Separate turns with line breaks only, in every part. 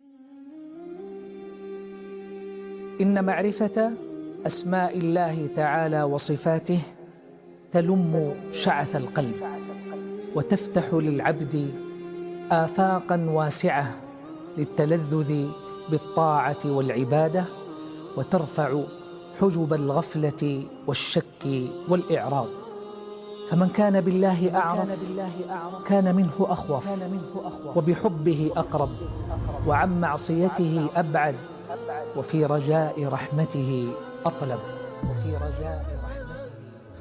إن معرفة أسماء الله تعالى وصفاته تلم شعث القلب وتفتح للعبد آفاقا واسعة للتلذذ بالطاعة والعبادة وترفع حجب الغفلة والشك والإعراض فمن كان بالله أعرف كان منه أخوف وبحبه أقرب وعن معصيته أبعد وفي رجاء رحمته أطلب وفي رجاء رحمته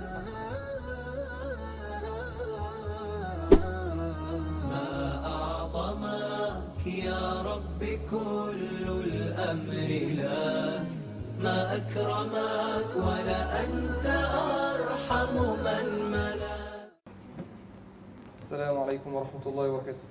ما أعظمك يا رب كل الأمر لا ما أكرمك ولا أنت أرحم من ملا
السلام عليكم ورحمة الله وبركاته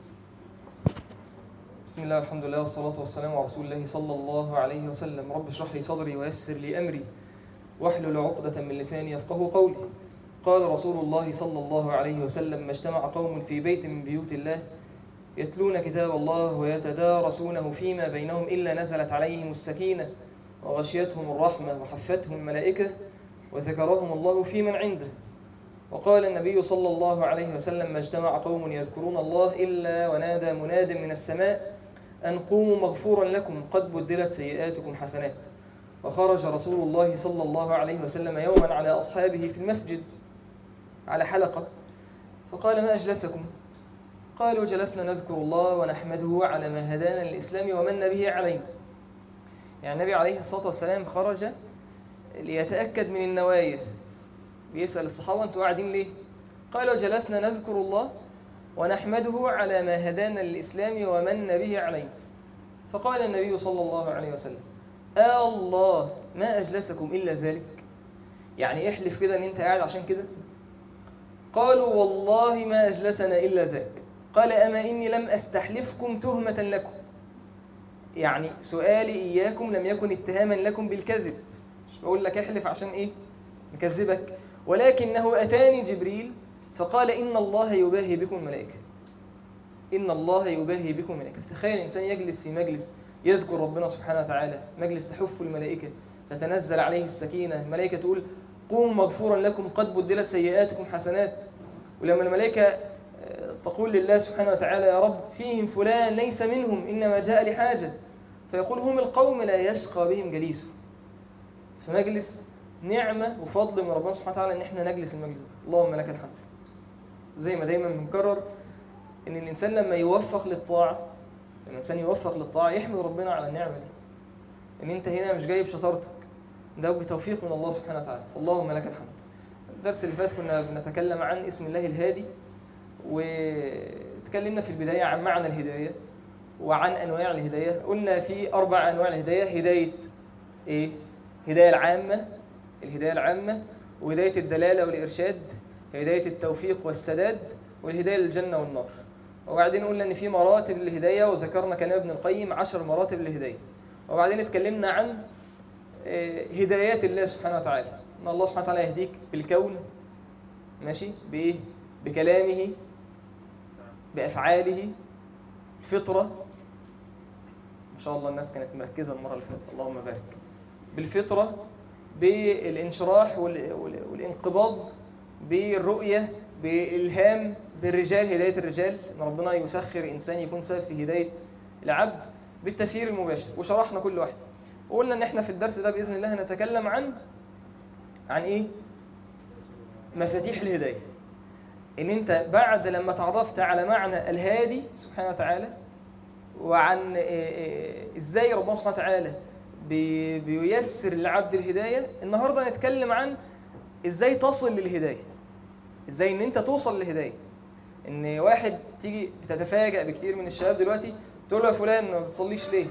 بسم الله الحمد لله والصلاة والسلام على رسول الله صلى الله عليه وسلم رب اشرح لي صدري ويسر لي أمري واحلل عقدة من لساني يفقه قولي قال رسول الله صلى الله عليه وسلم ما اجتمع قوم في بيت من بيوت الله يتلون كتاب الله ويتدارسونه فيما بينهم إلا نزلت عليهم السكينة وغشيتهم الرحمة وحفتهم الملائكة وذكرهم الله في من عنده وقال النبي صلى الله عليه وسلم ما اجتمع قوم يذكرون الله إلا ونادى مناد من السماء أن قوموا مغفورا لكم قد بدلت سيئاتكم حسنات وخرج رسول الله صلى الله عليه وسلم يوما على أصحابه في المسجد على حلقة فقال ما أجلسكم قالوا جلسنا نذكر الله ونحمده على ما هدانا للإسلام ومن به علينا يعني النبي عليه الصلاة والسلام خرج ليتأكد من النوايا بيسأل الصحابة أنتوا قاعدين ليه قالوا جلسنا نذكر الله ونحمده على ما هدانا للإسلام ومن به علينا فقال النبي صلى الله عليه وسلم آه الله ما أجلسكم إلا ذلك يعني احلف كده أن أنت قاعد عشان كده قالوا والله ما أجلسنا إلا ذاك قال أما إني لم أستحلفكم تهمة لكم يعني سؤالي إياكم لم يكن اتهاما لكم بالكذب مش بقول لك احلف عشان إيه نكذبك ولكنه أتاني جبريل فقال إن الله يباهي بكم الملائكة إن الله يباهي بكم الملائكة تخيل إنسان يجلس في مجلس يذكر ربنا سبحانه وتعالى مجلس تحف الملائكة تتنزل عليه السكينة الملائكة تقول قوموا مغفورا لكم قد بدلت سيئاتكم حسنات ولما الملائكة تقول لله سبحانه وتعالى يا رب فيهم فلان ليس منهم إنما جاء لحاجة فيقول هم القوم لا يشقى بهم جليسه في مجلس نعمة وفضل من ربنا سبحانه وتعالى ان احنا نجلس المجلس اللهم لك الحمد زي ما دايما بنكرر ان الانسان لما يوفق للطاعة لما الانسان يوفق للطاعة يحمد ربنا على النعمة دي ان انت هنا مش جاي بشطارتك ده بتوفيق من الله سبحانه وتعالى اللهم لك الحمد الدرس اللي فات كنا بنتكلم عن اسم الله الهادي وتكلمنا في البداية عن معنى الهداية وعن أنواع الهداية قلنا في أربع أنواع الهداية هداية إيه؟ هداية العامة الهداية العامة وهداية الدلالة والإرشاد هداية التوفيق والسداد والهداية للجنة والنار وبعدين قلنا ان في مراتب للهداية وذكرنا كلام ابن القيم عشر مراتب للهداية وبعدين اتكلمنا عن هدايات الله سبحانه وتعالى ان الله سبحانه وتعالى يهديك بالكون ماشي بايه بكلامه بافعاله الفطرة ما شاء الله الناس كانت مركزة المرة اللي فاتت اللهم بارك بالفطرة بالانشراح والانقباض بالرؤية بالإلهام بالرجال هداية الرجال ان ربنا يسخر إنسان يكون سبب في هداية العبد بالتسيير المباشر وشرحنا كل واحد وقلنا ان احنا في الدرس ده بإذن الله هنتكلم عن عن ايه مفاتيح الهداية ان انت بعد لما تعرفت على معنى الهادي سبحانه وتعالى وعن ازاي ربنا سبحانه وتعالى بييسر للعبد الهداية النهاردة نتكلم عن ازاي تصل للهداية ازاي ان انت توصل للهداية ان واحد تيجي بتتفاجأ بكتير من الشباب دلوقتي تقول له يا فلان ما بتصليش ليه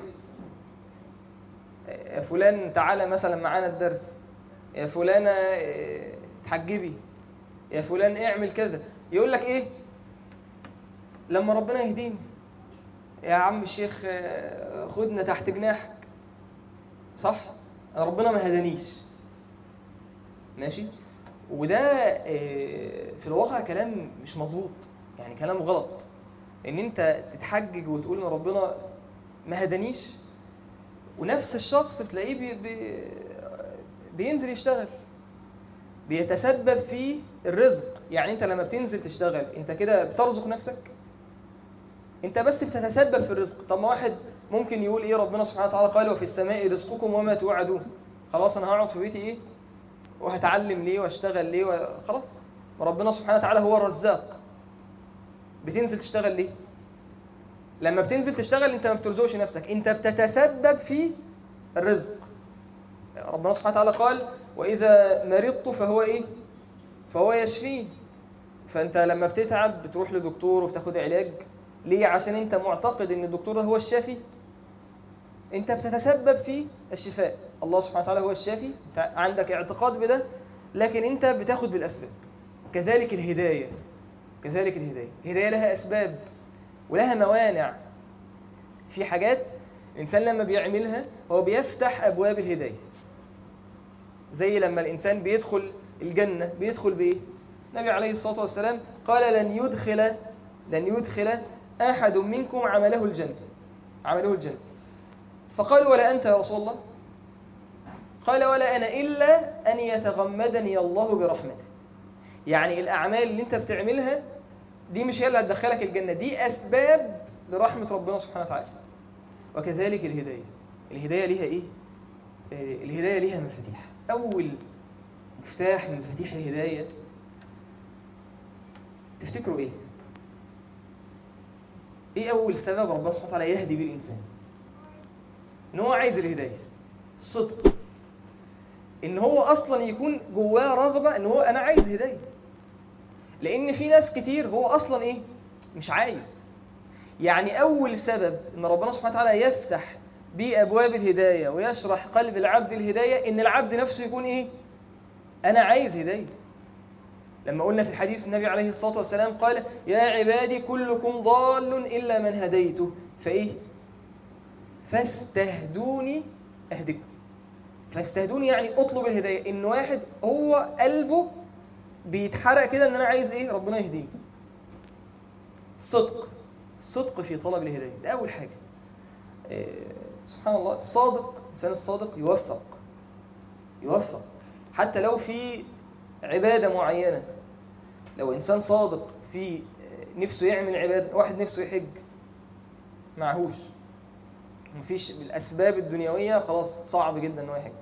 يا فلان تعالى مثلا معانا الدرس يا فلانة تحجبي يا فلان اعمل كذا يقول لك ايه لما ربنا يهديني يا عم الشيخ خدنا تحت جناحك صح ربنا ما هدانيش ماشي وده في الواقع كلام مش مظبوط يعني كلام غلط ان انت تتحجج وتقول ان ربنا ما هدانيش ونفس الشخص تلاقيه بي بي بينزل يشتغل بيتسبب في الرزق يعني انت لما بتنزل تشتغل انت كده بترزق نفسك انت بس بتتسبب في الرزق طب ما واحد ممكن يقول ايه ربنا سبحانه وتعالى قال وفي السماء رزقكم وما توعدون خلاص انا هقعد في بيتي ايه وهتعلم ليه واشتغل ليه و... خلاص ربنا سبحانه وتعالى هو الرزاق بتنزل تشتغل ليه لما بتنزل تشتغل انت ما بترزقش نفسك انت بتتسبب في الرزق ربنا سبحانه وتعالى قال واذا مرضت فهو ايه فهو يشفين فانت لما بتتعب بتروح لدكتور وبتاخد علاج ليه عشان انت معتقد ان الدكتور ده هو الشافي انت بتتسبب في الشفاء الله سبحانه وتعالى هو الشافي انت عندك اعتقاد بده لكن انت بتاخد بالاسباب كذلك الهدايه كذلك الهدايه الهدايه لها اسباب ولها موانع في حاجات الانسان لما بيعملها هو بيفتح ابواب الهدايه زي لما الانسان بيدخل الجنه بيدخل بايه النبي عليه الصلاه والسلام قال لن يدخل لن يدخل احد منكم عمله الجنه عمله الجنه فقالوا ولا انت يا رسول الله قال ولا انا الا ان يتغمدني الله برحمته يعني الاعمال اللي انت بتعملها دي مش هي اللي هتدخلك الجنه دي اسباب لرحمه ربنا سبحانه وتعالى وكذلك الهدايه الهدايه ليها ايه آه، الهدايه ليها مفاتيح اول مفتاح من مفاتيح الهدايه تفتكروا ايه ايه اول سبب ربنا سبحانه وتعالى يهدي بيه الانسان ان هو عايز الهدايه الصدق ان هو اصلا يكون جواه رغبه ان هو انا عايز هدايه لان في ناس كتير هو اصلا ايه مش عايز يعني اول سبب ان ربنا سبحانه وتعالى يفتح بيه ابواب الهدايه ويشرح قلب العبد الهدايه ان العبد نفسه يكون ايه انا عايز هدايه لما قلنا في الحديث النبي عليه الصلاه والسلام قال يا عبادي كلكم ضال الا من هديته فايه فاستهدوني اهدكم فاستهدوني يعني اطلب الهدايه ان واحد هو قلبه بيتحرق كده ان انا عايز ايه ربنا يهديني صدق الصدق في طلب الهدايه ده اول حاجه إيه، سبحان الله الصادق الانسان الصادق يوفق يوفق حتى لو في عباده معينه لو انسان صادق في نفسه يعمل عباده واحد نفسه يحج معهوش مفيش بالاسباب الدنيويه خلاص صعب جدا انه يحج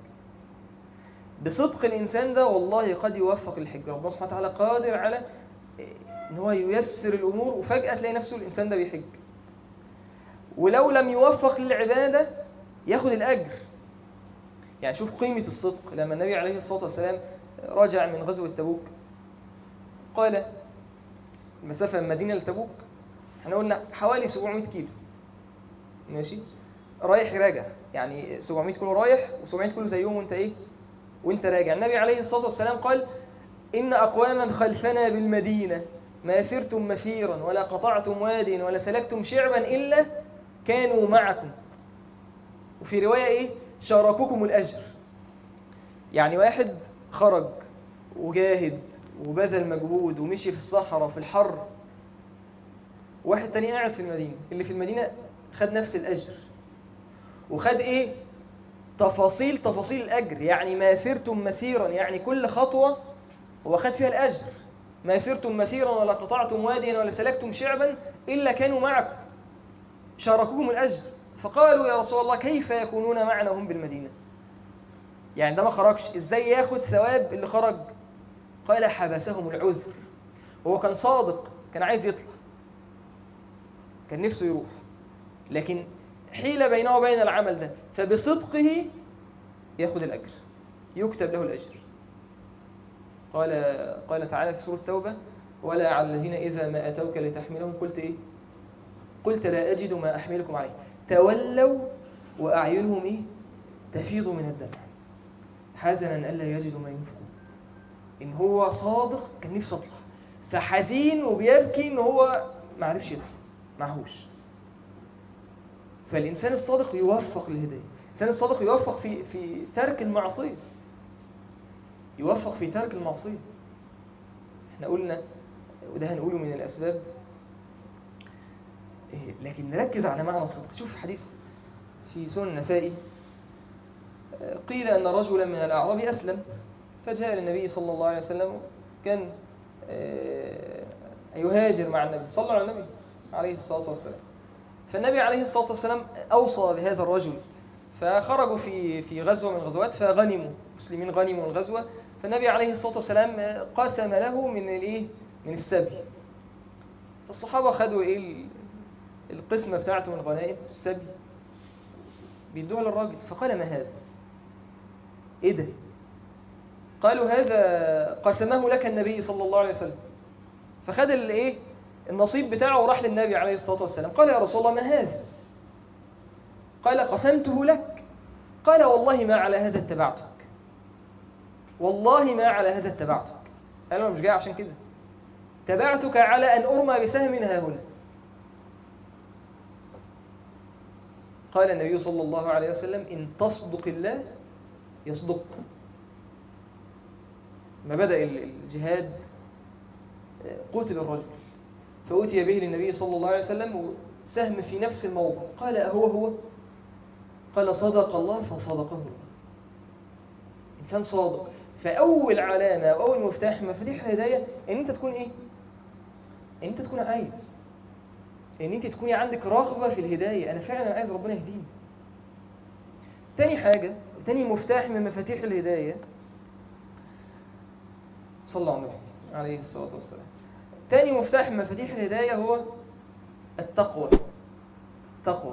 بصدق الانسان ده والله قد يوفق للحج ربنا سبحانه وتعالى قادر على ان هو ييسر الامور وفجاه تلاقي نفسه الانسان ده بيحج ولو لم يوفق للعباده ياخد الاجر يعني شوف قيمه الصدق لما النبي عليه الصلاه والسلام رجع من غزوه تبوك قال المسافه من مدينه لتبوك احنا قلنا حوالي 700 كيلو ماشي رايح راجع يعني 700 كيلو رايح و700 كيلو زيهم وانت ايه وانت راجع النبي عليه الصلاه والسلام قال ان اقواما خلفنا بالمدينه ما سرتم مسيرا ولا قطعتم واديا ولا سلكتم شعبا الا كانوا معكم وفي روايه ايه شاركوكم الاجر يعني واحد خرج وجاهد وبذل مجهود ومشي في الصحراء في الحر واحد تاني قاعد في المدينه اللي في المدينه خد نفس الاجر وخد ايه تفاصيل تفاصيل الاجر يعني ما سرتم مسيرا يعني كل خطوه هو خد فيها الاجر ما سرتم مسيرا ولا قطعتم واديا ولا سلكتم شعبا الا كانوا معكم شاركوهم الاجر فقالوا يا رسول الله كيف يكونون معنا هم بالمدينه يعني ده ما خرجش ازاي ياخد ثواب اللي خرج قال حبسهم العذر هو كان صادق كان عايز يطلع كان نفسه يروح لكن حيل بينه وبين العمل ده فبصدقه ياخذ الأجر يكتب له الأجر قال قال تعالى في سورة التوبة ولا على الذين إذا ما أتوك لتحملهم قلت إيه قلت لا أجد ما أحملكم عليه تولوا وأعينهم إيه تفيض من الدمع حزنا ألا يجدوا ما ينفقون إن هو صادق كان نفسه يطلع فحزين وبيبكي إن هو ما عرفش يطلع معهوش فالإنسان الصادق يوفق للهداية الإنسان الصادق يوفق في في ترك المعصية يوفق في ترك المعصية احنا قلنا وده هنقوله من الأسباب إيه، لكن نركز على معنى الصدق شوف حديث في سنن النسائي آه، قيل أن رجلا من الأعراب أسلم فجاء للنبي صلى الله عليه وسلم كان آه، يهاجر مع النبي صلى على النبي عليه الصلاة والسلام فالنبي عليه الصلاة والسلام أوصى بهذا الرجل فخرجوا في في غزوة من الغزوات فغنموا المسلمين غنموا الغزوة فالنبي عليه الصلاة والسلام قسم له من الايه من السبي فالصحابة خدوا ايه ال- القسمة بتاعته من الغنائم السبي بيدوها للراجل فقال ما هذا ايه ده قالوا هذا قسمه لك النبي صلى الله عليه وسلم فخد الايه النصيب بتاعه وراح للنبي عليه الصلاة والسلام قال يا رسول الله ما هذا قال قسمته لك قال والله ما على هذا اتبعتك والله ما على هذا اتبعتك قال انا مش جاي عشان كده تبعتك على ان ارمى بسهم ها هنا قال النبي صلى الله عليه وسلم ان تصدق الله يصدق ما بدأ الجهاد قتل الرجل فأتي به للنبي صلى الله عليه وسلم سهم في نفس الموضع قال أهو هو قال صدق الله فصدقه الله إنسان صادق فأول علامة أو أول مفتاح من مفاتيح الهداية إن أنت تكون إيه؟ إن أنت تكون عايز إن أنت تكوني عندك رغبة في الهداية أنا فعلا عايز ربنا يهديني تاني حاجة تاني مفتاح من مفاتيح الهداية صلى الله عليه وسلم عليه الصلاة والسلام تاني مفتاح من مفاتيح الهداية هو التقوى التقوى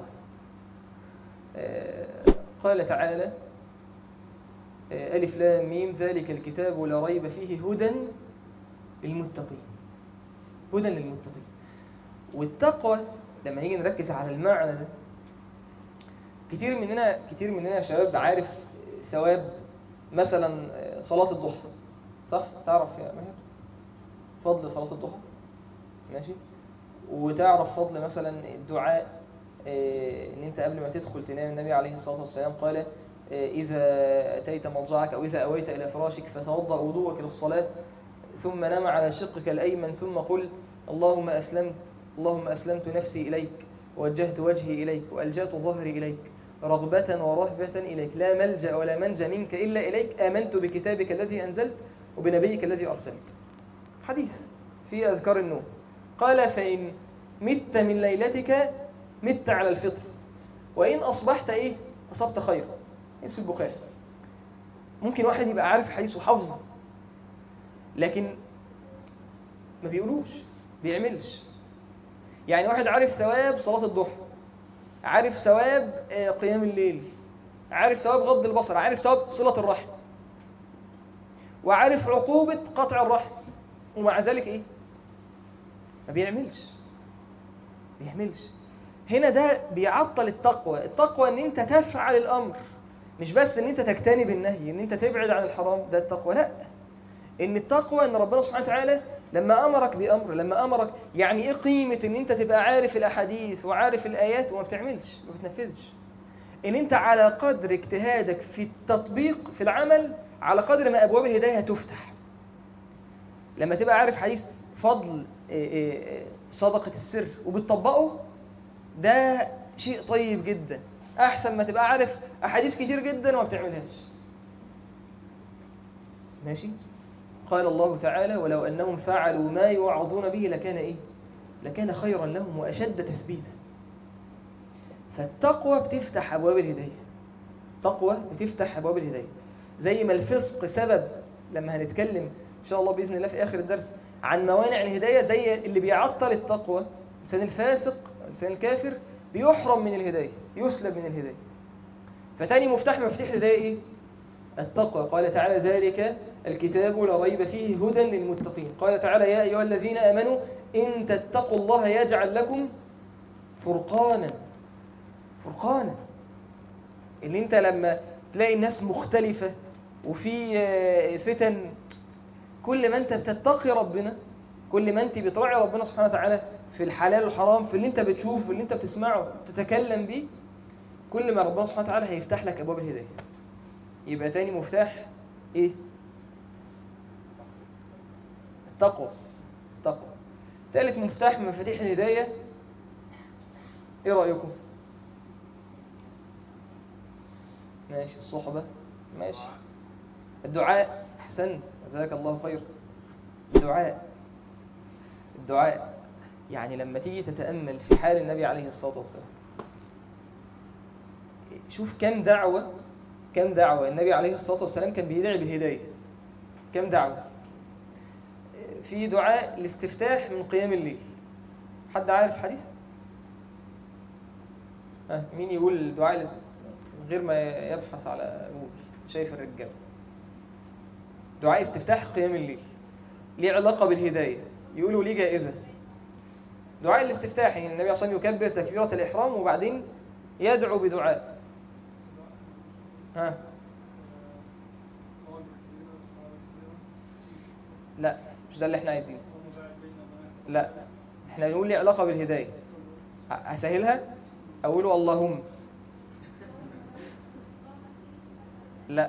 آه، قال تعالى آه، ألف لام ميم ذلك الكتاب لا ريب فيه هدى للمتقين هدى للمتقين والتقوى لما نيجي نركز على المعنى ده كتير مننا كتير مننا يا شباب عارف ثواب مثلا آه، صلاة الضحى صح تعرف يا ماهر فضل صلاة الضحى ماشي وتعرف فضل مثلا الدعاء آه، ان انت قبل ما تدخل تنام النبي عليه الصلاة والسلام قال آه، اذا اتيت مضجعك او اذا اويت الى فراشك فتوضأ وضوءك للصلاة ثم نام على شقك الايمن ثم قل اللهم اسلمت اللهم اسلمت نفسي اليك ووجهت وجهي اليك والجأت ظهري اليك رغبة ورهبة إليك لا ملجأ ولا منجى منك إلا إليك آمنت بكتابك الذي أنزلت وبنبيك الذي أرسلت حديث في أذكار النوم قال فإن مت من ليلتك مت على الفطر وإن أصبحت إيه أصبت خيرا اسم البخاري ممكن واحد يبقى عارف حديث وحافظه لكن ما بيقولوش بيعملش يعني واحد عارف ثواب صلاة الضحى عارف ثواب آه، قيام الليل عارف ثواب غض البصر عارف ثواب صلة الرحم وعارف عقوبة قطع الرحم ومع ذلك ايه ما بيعملش بيعملش هنا ده بيعطل التقوى التقوى ان انت تفعل الامر مش بس ان انت تجتنب النهي ان انت تبعد عن الحرام ده التقوى لا ان التقوى ان ربنا سبحانه وتعالى لما امرك بامر لما امرك يعني ايه قيمه ان انت تبقى عارف الاحاديث وعارف الايات وما بتعملش ما بتنفذش ان انت على قدر اجتهادك في التطبيق في العمل على قدر ما ابواب الهدايه هتفتح لما تبقى عارف حديث فضل إيه إيه صدقه السر وبتطبقه ده شيء طيب جدا احسن ما تبقى عارف احاديث كتير جدا وما بتعملهاش ماشي قال الله تعالى ولو أنهم فعلوا ما يوعظون به لكان إيه لكان خيرا لهم وأشد تثبيتا فالتقوى بتفتح أبواب الهداية تقوى بتفتح أبواب الهداية زي ما الفسق سبب لما هنتكلم إن شاء الله بإذن الله في آخر الدرس عن موانع الهداية زي اللي بيعطل التقوى الإنسان الفاسق الإنسان الكافر بيحرم من الهداية يسلب من الهداية فتاني مفتاح من مفتاح الهداية إيه؟ التقوى قال تعالى ذلك الكتاب لا ريب فيه هدى للمتقين قال تعالى يا أيها الذين آمنوا إن تتقوا الله يجعل لكم فرقانا فرقانا إن أنت لما تلاقي الناس مختلفة وفي آه، فتن كل ما أنت بتتقي ربنا كل ما أنت بتراعي ربنا سبحانه وتعالى في الحلال والحرام في اللي أنت بتشوفه في اللي أنت بتسمعه تتكلم بيه كل ما ربنا سبحانه وتعالى هيفتح لك أبواب الهداية يبقى تاني مفتاح ايه التقوى التقوى ثالث مفتاح من مفاتيح الهداية ايه رأيكم ماشي الصحبة ماشي الدعاء أحسن جزاك الله خير الدعاء الدعاء يعني لما تيجي تتأمل في حال النبي عليه الصلاة والسلام شوف كم دعوة كم دعوة النبي عليه الصلاة والسلام كان بيدعي بالهداية كم دعوة في دعاء الاستفتاح من قيام الليل حد عارف حديث ها مين يقول الدعاء اللي- من غير ما يبحث على جوجل شايف الرجال دعاء استفتاح قيام الليل ليه علاقة بالهداية يقولوا ليه جائزة دعاء الاستفتاح يعني النبي صلى الله عليه وسلم يكبر تكبيرة الإحرام وبعدين يدعو بدعاء ها لا مش ده اللي احنا عايزينه لا احنا بنقول لي علاقة بالهداية ه- هسهلها أقوله اللهم لا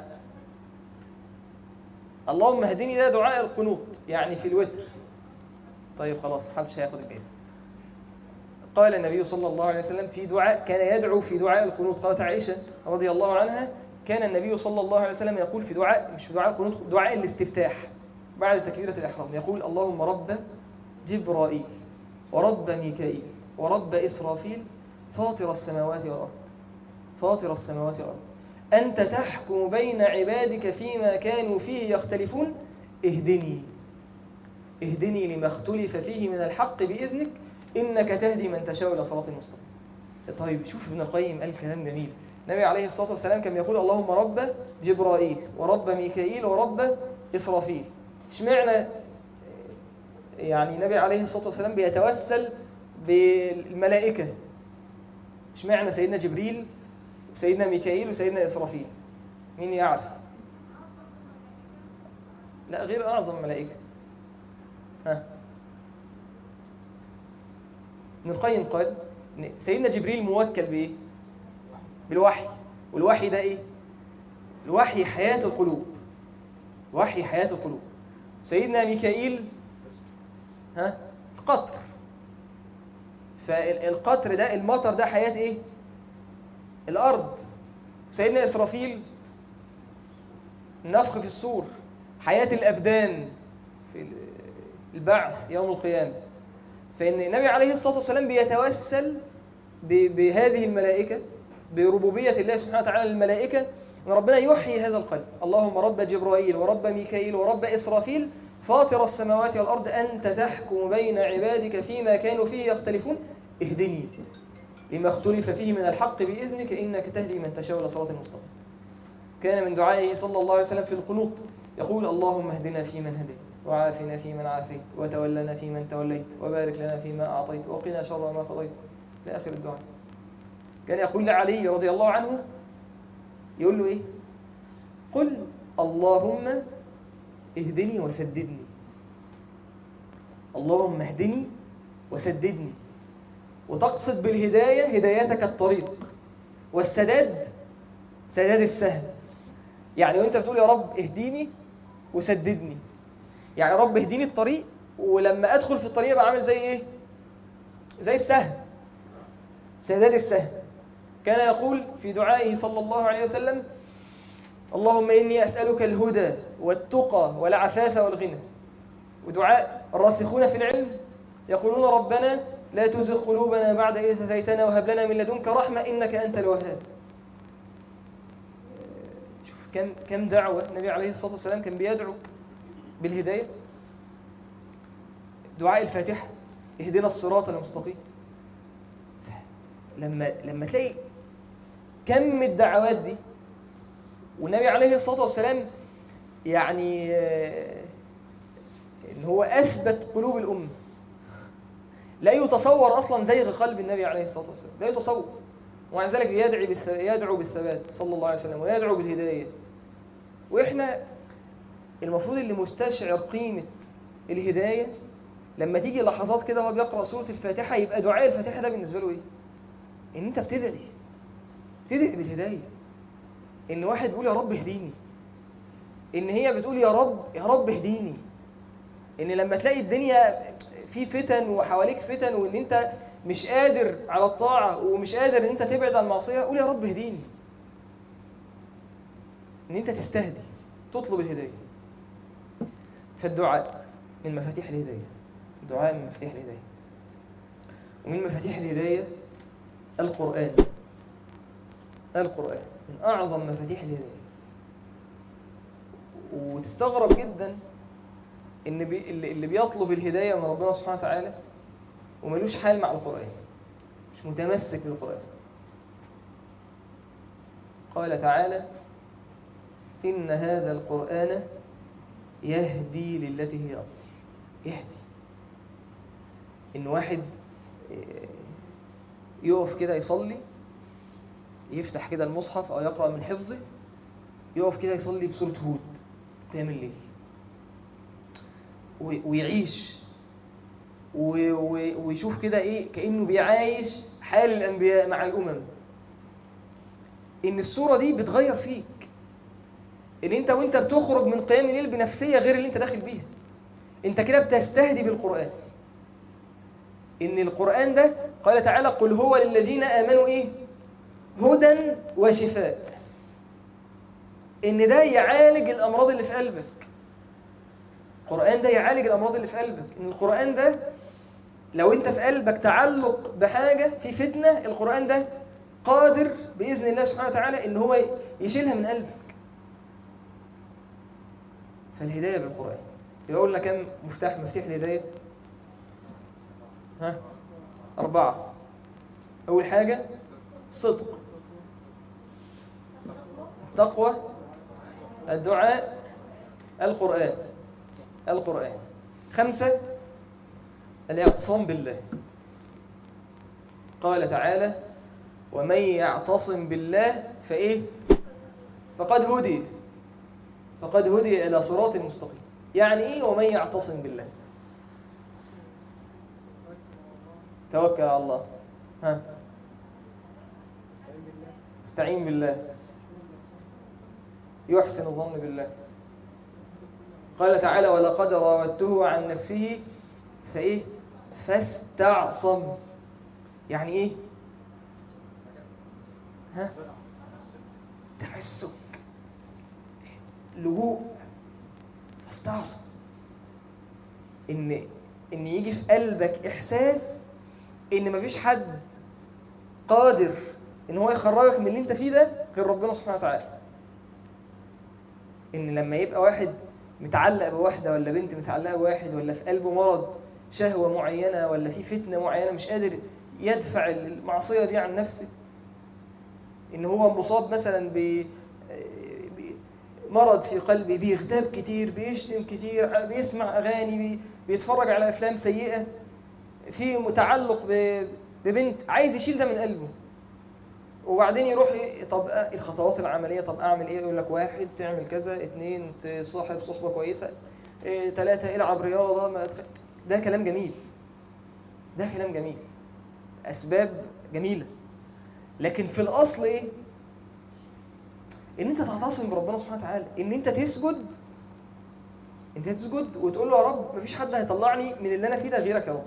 اللهم اهدني ده دعاء القنوط يعني في الوتر طيب خلاص محدش هياخد الجايزة قال النبي صلى الله عليه وسلم في دعاء كان يدعو في دعاء القنوط قالت عائشة رضي الله عنها كان النبي صلى الله عليه وسلم يقول في دعاء مش في دعاء القنوط دعاء الاستفتاح بعد تكبيرة الإحرام يقول اللهم رب جبرائيل ورب ميكائيل ورب إسرافيل فاطر السماوات والأرض فاطر السماوات والأرض أنت تحكم بين عبادك فيما كانوا فيه يختلفون اهدني اهدني لما اختلف فيه من الحق بإذنك إنك تهدي من تشاء إلى صراط المستقيم طيب شوف ابن القيم قال كلام جميل النبي عليه الصلاة والسلام كان يقول اللهم رب جبرائيل ورب ميكائيل ورب إسرافيل اشمعنى يعني النبي عليه الصلاة والسلام بيتوسل بالملائكة اشمعنى سيدنا جبريل وسيدنا ميكائيل وسيدنا إسرافيل مين يعرف لا غير أعظم ملائكة ها ابن القيم قال إن سيدنا جبريل موكل بإيه بالوحي والوحي ده إيه الوحي حياة القلوب وحي حياة القلوب سيدنا ميكائيل ها قطر فالقطر ده المطر ده حياة ايه الارض سيدنا اسرافيل النفخ في الصور حياة الابدان في البعث يوم القيامة فإن النبي عليه الصلاة والسلام بيتوسل ب- بهذه الملائكة بربوبية الله سبحانه وتعالى للملائكة أن ربنا يحيي هذا القلب اللهم رب جبرائيل ورب ميكائيل ورب إسرافيل فاطر السماوات والأرض أنت تحكم بين عبادك فيما كانوا فيه يختلفون اهدني لما اختلف فيه من الحق بإذنك إنك تهدي من تشاء إلى صراط المستقيم كان من دعائه صلى الله عليه وسلم في القنوط يقول اللهم اهدنا فيمن هديت وعافنا فيمن عافيت وتولنا فيمن توليت وبارك لنا فيما أعطيت وقنا شر ما قضيت في آخر الدعاء كان يقول لعلي رضي الله عنه يقول له إيه قل اللهم اهدني وسددني اللهم اهدني وسددني وتقصد بالهداية هدايتك الطريق والسداد سداد السهل يعني وانت بتقول يا رب اهديني وسددني يعني يا رب اهديني الطريق ولما ادخل في الطريق ابقى عامل زي ايه زي السهم سداد السهم كان يقول في دعائه صلى الله عليه وسلم اللهم إني أسألك الهدى والتقى والعفاف والغنى ودعاء الراسخون في العلم يقولون ربنا لا تزغ قلوبنا بعد إذ هديتنا وهب لنا من لدنك رحمة إنك أنت الوهاب شوف كم كم دعوة النبي عليه الصلاة والسلام كان بيدعو بالهداية دعاء الفاتحة اهدنا الصراط المستقيم لما لما تلاقي كم الدعوات دي والنبي عليه الصلاة والسلام يعني آه، ان هو اثبت قلوب الامه لا يتصور اصلا زيغ قلب النبي عليه الصلاه والسلام لا يتصور ومع ذلك يدعي بالث... يدعو بالثبات صلى الله عليه وسلم ويدعو بالهدايه واحنا المفروض اللي مستشعر قيمه الهدايه لما تيجي لحظات كده وهو بيقرا سوره الفاتحه يبقى دعاء الفاتحه ده بالنسبه له ايه ان انت بتدعي تدعي بالهدايه ان واحد بيقول يا رب اهديني ان هي بتقول يا رب يا رب اهديني ان لما تلاقي الدنيا في فتن وحواليك فتن وان انت مش قادر على الطاعة ومش قادر ان انت تبعد عن المعصية قول يا رب اهديني ان انت تستهدي تطلب الهدايه فالدعاء من مفاتيح الهدايه الدعاء من مفاتيح الهدايه ومن مفاتيح الهدايه القران القران من اعظم مفاتيح الهدايه وتستغرب جدا ان بي اللي اللي بيطلب الهدايه من ربنا سبحانه وتعالى وملوش حال مع القران مش متمسك بالقران قال تعالى إن هذا القرآن يهدي للتي هي أفضل يهدي إن واحد يقف كده يصلي يفتح كده المصحف أو يقرأ من حفظه يقف كده يصلي بسورة هود قيام الليل ويعيش ويشوف كده إيه كأنه بيعايش حال الأنبياء مع الأمم ان الصورة دي بتغير فيك ان انت وانت بتخرج من قيام الليل بنفسية غير اللي انت داخل بيها انت كده بتستهدي بالقرآن ان القرآن ده قال تعالى قل هو للذين آمنوا ايه هدى وشفاء ان ده يعالج الامراض اللي في قلبك القرآن ده يعالج الامراض اللي في قلبك ان القرآن ده لو انت في قلبك تعلق بحاجة في فتنة القرآن ده قادر بإذن الله سبحانه وتعالى إن هو يشيلها من قلبك فالهداية بالقرآن يقول لك كم مفتاح مفتاح الهداية ها أربعة أول حاجة صدق تقوى الدعاء القرآن القرآن خمسة الاعتصام بالله قال تعالى ومن يعتصم بالله فإيه فقد هدي فقد هدي إلى صراط مستقيم يعني إيه ومن يعتصم بالله توكل على الله ها استعين بالله يحسن الظن بالله قال تعالى ولقد راودته عن نفسه فإيه فاستعصم يعني إيه ها تمسك لجوء فاستعصم ان ان يجي في قلبك احساس ان مفيش حد قادر ان هو يخرجك من اللي انت فيه ده غير ربنا سبحانه وتعالى ان لما يبقى واحد متعلق بواحده ولا بنت متعلقه بواحد ولا في قلبه مرض شهوه معينه ولا في فتنه معينه مش قادر يدفع المعصيه دي عن نفسه ان هو مصاب مثلا ب مرض في قلبه بيغتاب كتير بيشتم كتير بيسمع اغاني بيتفرج على افلام سيئه في متعلق ببنت عايز يشيل ده من قلبه وبعدين يروح إيه طب الخطوات العمليه طب اعمل ايه يقول لك واحد تعمل كذا اتنين تصاحب صحبه كويسه إيه ثلاثه العب رياضه ما ده كلام جميل ده كلام جميل اسباب جميله لكن في الاصل ايه ان انت تعتصم بربنا سبحانه وتعالى ان انت تسجد انت تسجد وتقول له يا رب مفيش حد هيطلعني من اللي انا فيه ده غيرك يا رب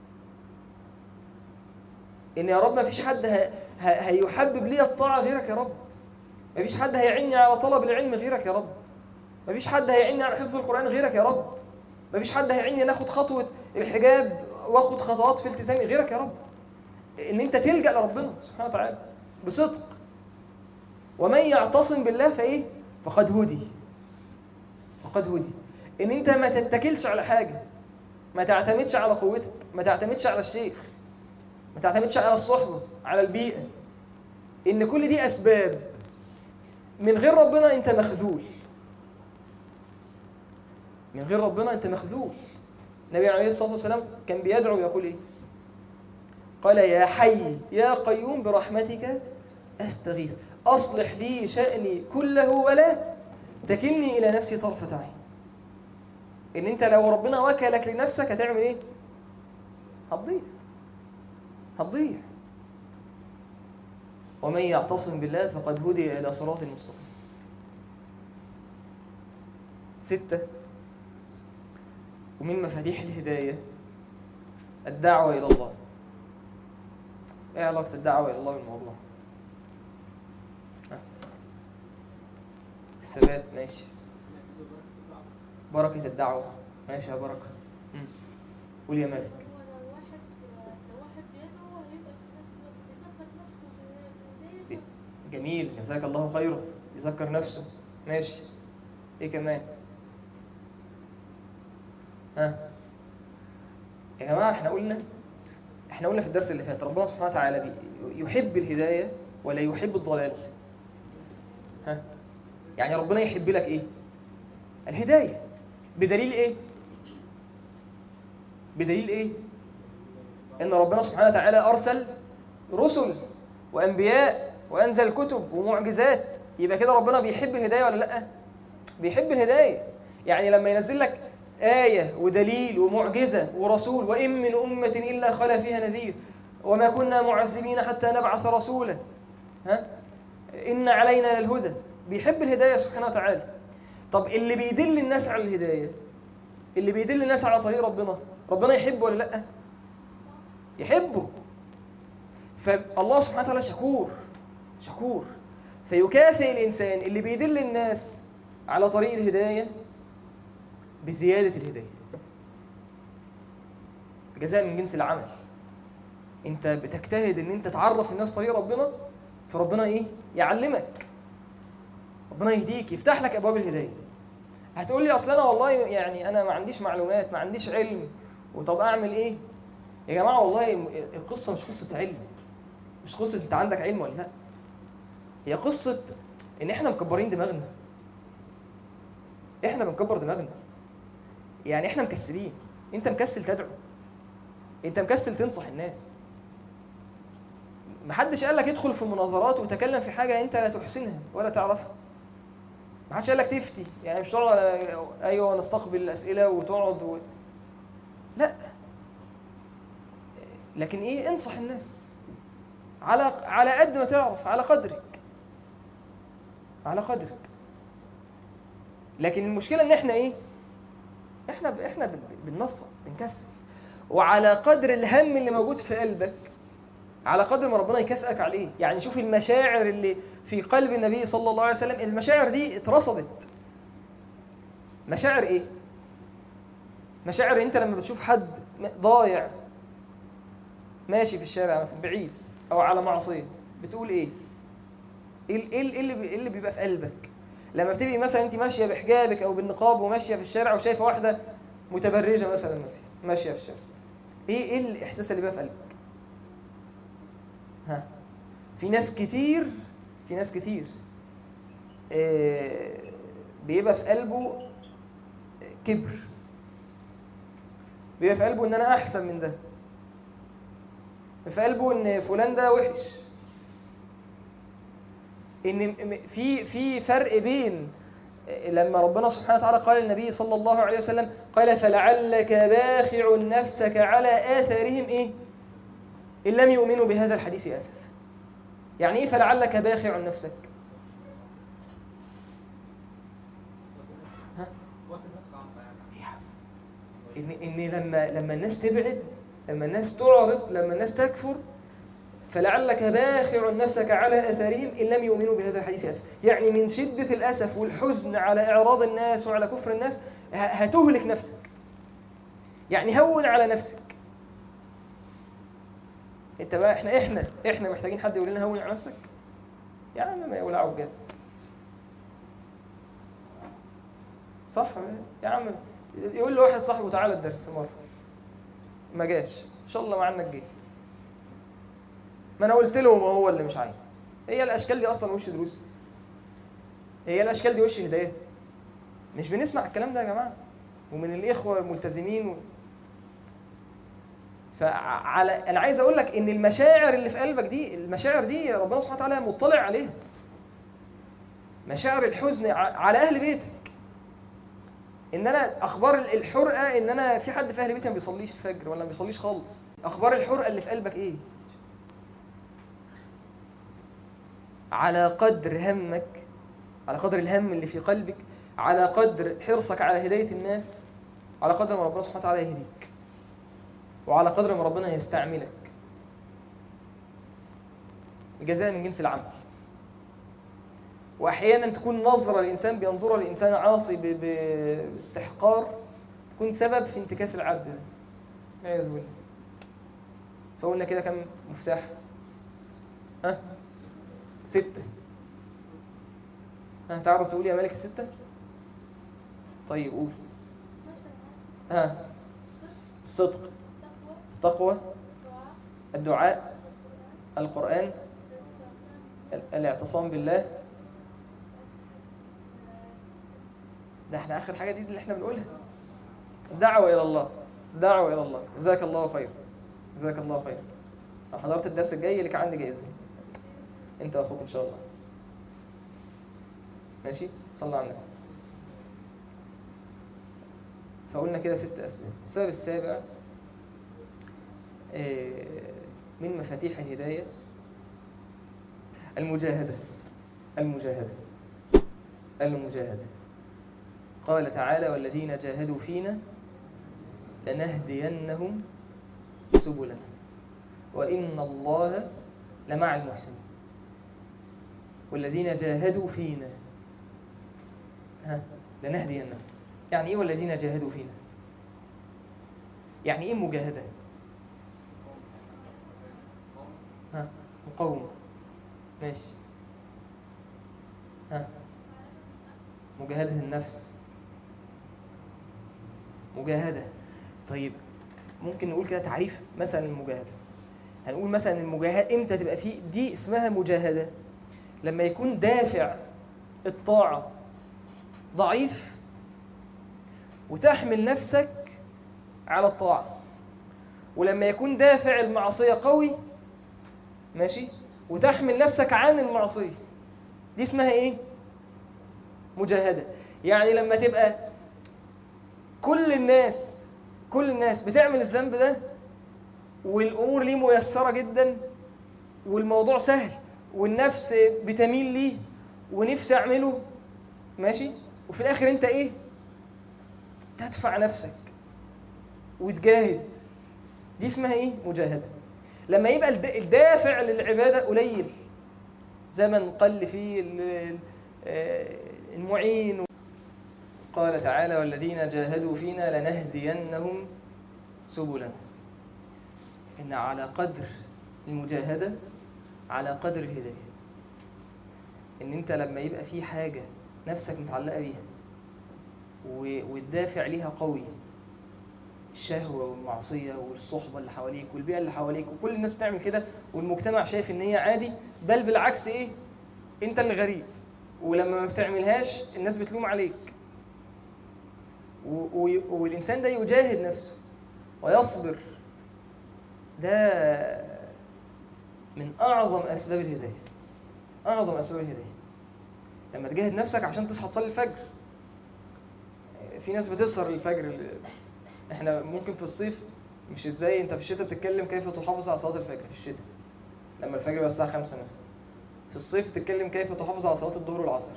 ان يا رب مفيش حد ه... ه... هيحبب لي الطاعه غيرك يا رب مفيش حد هيعني على طلب العلم غيرك يا رب مفيش حد هيعني على حفظ القران غيرك يا رب مفيش حد هيعني ناخد خطوه الحجاب واخد خطوات في التزامي غيرك يا رب ان انت تلجا لربنا سبحانه وتعالى بصدق ومن يعتصم بالله فايه فقد هدي فقد هدي ان انت ما تتكلش على حاجه ما تعتمدش على قوتك ما تعتمدش على الشيخ ما تعتمدش على الصحبه على البيئه ان كل دي اسباب من غير ربنا انت مخذول من غير ربنا انت مخذول النبي عليه الصلاه والسلام كان بيدعو يقول ايه قال يا حي يا قيوم برحمتك استغيث اصلح لي شاني كله ولا تكلني الى نفسي طرفه عين ان انت لو ربنا وكلك لنفسك هتعمل ايه هتضيع هتضيع ومن يعتصم بالله فقد هدي الى صراط مستقيم ستة ومن مفاتيح الهداية الدعوة إلى الله ايه علاقة الدعوة إلى الله بالموضوع الثبات ماشي بركة الدعوة ماشي يا بركة مم. قول يا مالك
هو لو واحد لو واحد بيدعو هيبقى في نفس الوقت بيذكر نفسه بالهداية
جميل جزاك الله خيرا يذكر نفسه ماشي ايه كمان ها يا جماعة احنا قلنا احنا قلنا في الدرس اللي فات ربنا سبحانه وتعالى بي- يحب الهداية ولا يحب الضلال ها يعني ربنا يحب لك ايه الهداية بدليل ايه بدليل ايه ان ربنا سبحانه وتعالى ارسل رسل وانبياء وانزل كتب ومعجزات يبقى كده ربنا بيحب الهدايه ولا لا بيحب الهدايه يعني لما ينزل لك آية ودليل ومعجزة ورسول وإن من أمة إلا خلا فيها نذير وما كنا معذبين حتى نبعث رسولا ها إن علينا للهدى بيحب الهداية سبحانه وتعالى طب اللي بيدل الناس على الهداية اللي بيدل الناس على طريق ربنا ربنا يحبه ولا لأ يحبه فالله سبحانه وتعالى شكور شكور فيكافئ الإنسان اللي بيدل الناس على طريق الهداية بزيادة الهداية جزاء من جنس العمل انت بتجتهد ان انت تعرف الناس طريق ربنا فربنا ايه يعلمك ربنا يهديك يفتح لك ابواب الهدايه هتقول لي اصل انا والله يعني انا ما عنديش معلومات ما عنديش علم وطب اعمل ايه يا جماعه والله القصه مش قصه علم مش قصه انت عندك علم ولا لا هي قصه ان احنا مكبرين دماغنا احنا بنكبر دماغنا يعني احنا مكسلين انت مكسل تدعو انت مكسل تنصح الناس محدش قال لك ادخل في مناظرات وتكلم في حاجه انت لا تحسنها ولا تعرفها محدش قال لك تفتي يعني مش تقعد على- ايوه نستقبل الاسئله وتقعد و... لا لكن ايه انصح الناس على على قد ما تعرف على قدرك على قدرك لكن المشكله ان احنا ايه احنا ب... احنا بن- بننفض بنكسل وعلى قدر الهم اللي موجود في قلبك على قدر ما ربنا يكافئك عليه يعني شوف المشاعر اللي في قلب النبي صلى الله عليه وسلم المشاعر دي اترصدت مشاعر ايه مشاعر انت لما بتشوف حد م- ضايع ماشي في الشارع مثلا بعيد او على معصيه بتقول ايه ايه ال- ايه ال- إيه اللي بي- إيه اللي بيبقى في قلبك لما بتبقي مثلا انت ماشيه بحجابك او بالنقاب وماشيه في الشارع وشايفه واحده متبرجه مثلا مثلا ماشيه في الشارع ايه ايه الاحساس اللي بيبقى في قلبك ها في ناس كتير في ناس كتير آه، بيبقى في قلبه كبر بيبقى في قلبه ان انا احسن من ده في قلبه ان فلان ده وحش ان م- في في فرق بين لما ربنا سبحانه وتعالى قال للنبي صلى الله عليه وسلم قال فلعلك باخع نفسك على آثارهم ايه إن لم يؤمنوا بهذا الحديث آسف يعني ايه فلعلك باخع نفسك ها؟ ان ان لما لما الناس تبعد لما الناس تعرض لما الناس تكفر فلعلك باخع نفسك على اثارهم ان لم يؤمنوا بهذا الحديث اسف يعني من شده الاسف والحزن على اعراض الناس وعلى كفر الناس ه- هتهلك نفسك يعني هون على نفسك انت بقى احنا احنا احنا محتاجين حد يقول لنا هون على نفسك يا عم ما يولعوا بجد صح يا عم يقول له واحد صاحبه تعالى الدرس مره ما جاش ان شاء الله معانا الجاي ما انا قلت له هو اللي مش عايز هي الاشكال دي اصلا وش دروس هي الاشكال دي وش هدايه مش بنسمع الكلام ده يا جماعه ومن الاخوه الملتزمين و... فعلى انا عايز اقول لك ان المشاعر اللي في قلبك دي المشاعر دي ربنا سبحانه وتعالى مطلع عليها مشاعر الحزن ع- على اهل بيتك ان انا اخبار الحرقه ان انا في حد في اهل بيتي ما بيصليش الفجر ولا ما بيصليش خالص اخبار الحرقه اللي في قلبك ايه على قدر همك على قدر الهم اللي في قلبك على قدر حرصك على هدايه الناس على قدر ما ربنا سبحانه وتعالى يهديك وعلى قدر ما ربنا يستعملك الجزاء من جنس العمل واحيانا تكون نظره الانسان بينظرها لانسان عاصي ب- ب- باستحقار تكون سبب في انتكاس العبد ده والعياذ بالله فقلنا كده كم مفتاح ها ستة ها تعرف تقول يا ملك الستة طيب قول
مثلا
ها الصدق
تقوى
التقوى
دعاء
الدعاء
القرآن
القرآن ال- الاعتصام بالله ده احنا اخر حاجة دي اللي احنا بنقولها الدعوة الى الله الدعوة الى الله جزاك الله خير جزاك الله خير لو حضرت الدرس الجاي لك عندي جائزة انت واخوك ان شاء الله ماشي صلى على النبي فقلنا كده ست أسباب السبب السابع آه، من مفاتيح الهداية المجاهدة المجاهدة المجاهدة قال تعالى والذين جاهدوا فينا لنهدينهم سبلنا وإن الله لمع المحسنين والذين جاهدوا فينا ها لنهدينهم يعني ايه والذين جاهدوا فينا يعني ايه مجاهدة ها مقاومة ماشي ها مجاهدة النفس مجاهدة طيب ممكن نقول كده تعريف مثلا المجاهدة هنقول مثلا المجاهدة امتى تبقى فيه دي اسمها مجاهدة لما يكون دافع الطاعة ضعيف وتحمل نفسك على الطاعة ولما يكون دافع المعصية قوي ماشي وتحمل نفسك عن المعصية دي اسمها ايه مجاهدة يعني لما تبقى كل الناس كل الناس بتعمل الذنب ده والامور ليه ميسرة جدا والموضوع سهل والنفس بتميل ليه ونفسي اعمله ماشي وفي الاخر انت ايه تدفع نفسك وتجاهد دي اسمها ايه مجاهدة لما يبقى الد- الدافع للعبادة قليل زمن قل فيه ال- ال- آه، المعين قال تعالى والذين جاهدوا فينا لنهدينهم سبلنا إن على قدر المجاهدة على قدر الهداية إن أنت لما يبقى في حاجة نفسك متعلقة بيها و- والدافع ليها قوي الشهوة والمعصية والصحبة اللي حواليك والبيئة اللي حواليك وكل الناس بتعمل كده والمجتمع شايف ان هي عادي بل بالعكس ايه انت اللي غريب ولما ما بتعملهاش الناس بتلوم عليك و- و- والإنسان ده يجاهد نفسه ويصبر ده من أعظم أسباب الهداية أعظم أسباب الهداية لما تجاهد نفسك عشان تصحى تصلي الفجر في ناس بتسهر الفجر احنا ممكن في الصيف مش ازاي انت في الشتاء بتتكلم كيف تحافظ على صلاة الفجر في الشتاء لما الفجر يبقى الساعة 5 مثلا في الصيف بتتكلم كيف تحافظ على صلاة الظهر والعصر